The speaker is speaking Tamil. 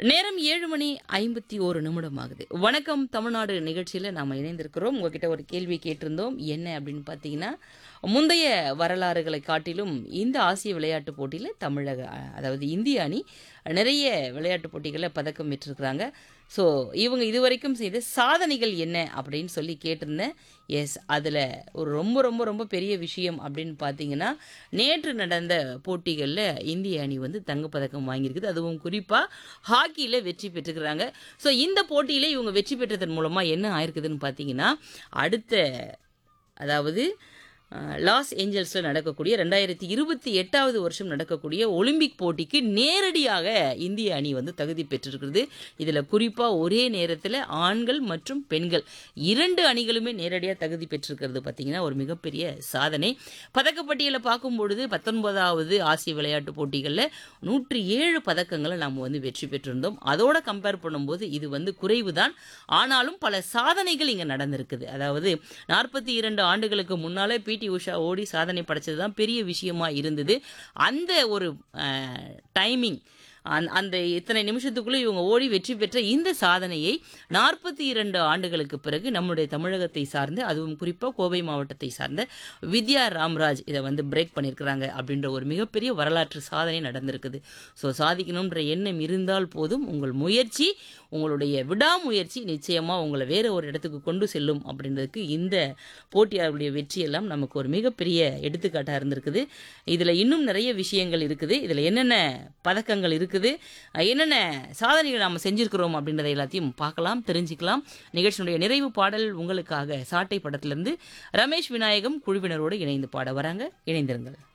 நேரம் ஏழு மணி ஐம்பத்தி ஓரு நிமிடம் ஆகுது வணக்கம் தமிழ்நாடு நிகழ்ச்சியில் நாம் இணைந்திருக்கிறோம் உங்ககிட்ட ஒரு கேள்வி கேட்டிருந்தோம் என்ன அப்படின்னு பார்த்தீங்கன்னா முந்தைய வரலாறுகளை காட்டிலும் இந்த ஆசிய விளையாட்டுப் போட்டியில் தமிழக அதாவது இந்திய அணி நிறைய விளையாட்டுப் போட்டிகளில் பதக்கம் பெற்றிருக்கிறாங்க ஸோ இவங்க இதுவரைக்கும் செய்த சாதனைகள் என்ன அப்படின்னு சொல்லி கேட்டிருந்தேன் எஸ் அதில் ஒரு ரொம்ப ரொம்ப ரொம்ப பெரிய விஷயம் அப்படின்னு பார்த்தீங்கன்னா நேற்று நடந்த போட்டிகளில் இந்திய அணி வந்து தங்கப்பதக்கம் வாங்கியிருக்குது அதுவும் குறிப்பாக ஹாக்கியில் வெற்றி பெற்றுக்கிறாங்க ஸோ இந்த போட்டியிலே இவங்க வெற்றி பெற்றதன் மூலமாக என்ன ஆயிருக்குதுன்னு பார்த்தீங்கன்னா அடுத்த அதாவது அஹ், லாஸ் ஏஞ்சல்ஸில் நடக்கக்கூடிய ரெண்டாயிரத்தி இருபத்தி எட்டாவது வருஷம் நடக்கக்கூடிய ஒலிம்பிக் போட்டிக்கு நேரடியாக இந்திய அணி வந்து தகுதி பெற்றிருக்கிறது இதில் குறிப்பாக ஒரே நேரத்தில் ஆண்கள் மற்றும் பெண்கள் இரண்டு அணிகளுமே நேரடியாக தகுதி பெற்றிருக்கிறது பார்த்தீங்கன்னா ஒரு மிகப்பெரிய சாதனை பதக்கப்பட்டியலை பார்க்கும் பொழுது பத்தொன்பதாவது ஆசிய விளையாட்டுப் போட்டிகளில் நூற்றி ஏழு பதக்கங்களை நாம் வந்து வெற்றி பெற்றிருந்தோம் அதோட கம்பேர் பண்ணும்போது இது வந்து குறைவு தான் ஆனாலும் பல சாதனைகள் இங்கே நடந்திருக்குது அதாவது நாற்பத்தி இரண்டு ஆண்டுகளுக்கு முன்னாலே பிடி உஷா ஓடி சாதனை படைச்சது தான் பெரிய விஷயமா இருந்தது அந்த ஒரு டைமிங் அந் அந்த இத்தனை நிமிஷத்துக்குள்ளே இவங்க ஓடி வெற்றி பெற்ற இந்த சாதனையை நாற்பத்தி இரண்டு ஆண்டுகளுக்கு பிறகு நம்முடைய தமிழகத்தை சார்ந்த அதுவும் குறிப்பாக கோவை மாவட்டத்தை சார்ந்த வித்யா ராம்ராஜ் இதை வந்து பிரேக் பண்ணியிருக்கிறாங்க அப்படின்ற ஒரு மிகப்பெரிய வரலாற்று சாதனை நடந்திருக்குது ஸோ சாதிக்கணுன்ற எண்ணம் இருந்தால் போதும் உங்கள் முயற்சி உங்களுடைய விடாமுயற்சி நிச்சயமாக உங்களை வேற ஒரு இடத்துக்கு கொண்டு செல்லும் அப்படின்றதுக்கு இந்த போட்டியாளருடைய வெற்றியெல்லாம் நமக்கு ஒரு மிகப்பெரிய எடுத்துக்காட்டாக இருந்திருக்குது இதில் இன்னும் நிறைய விஷயங்கள் இருக்குது இதில் என்னென்ன பதக்கங்கள் இருக்குது என்னென்ன சாதனைகள் நாம் செஞ்சிருக்கிறோம் அப்படின்றத எல்லாத்தையும் பார்க்கலாம் தெரிஞ்சுக்கலாம் நிகழ்ச்சியினுடைய நிறைவு பாடல் உங்களுக்காக சாட்டை படத்திலிருந்து ரமேஷ் விநாயகம் குழுவினரோடு இணைந்து பாட வராங்க இணைந்திருங்கள்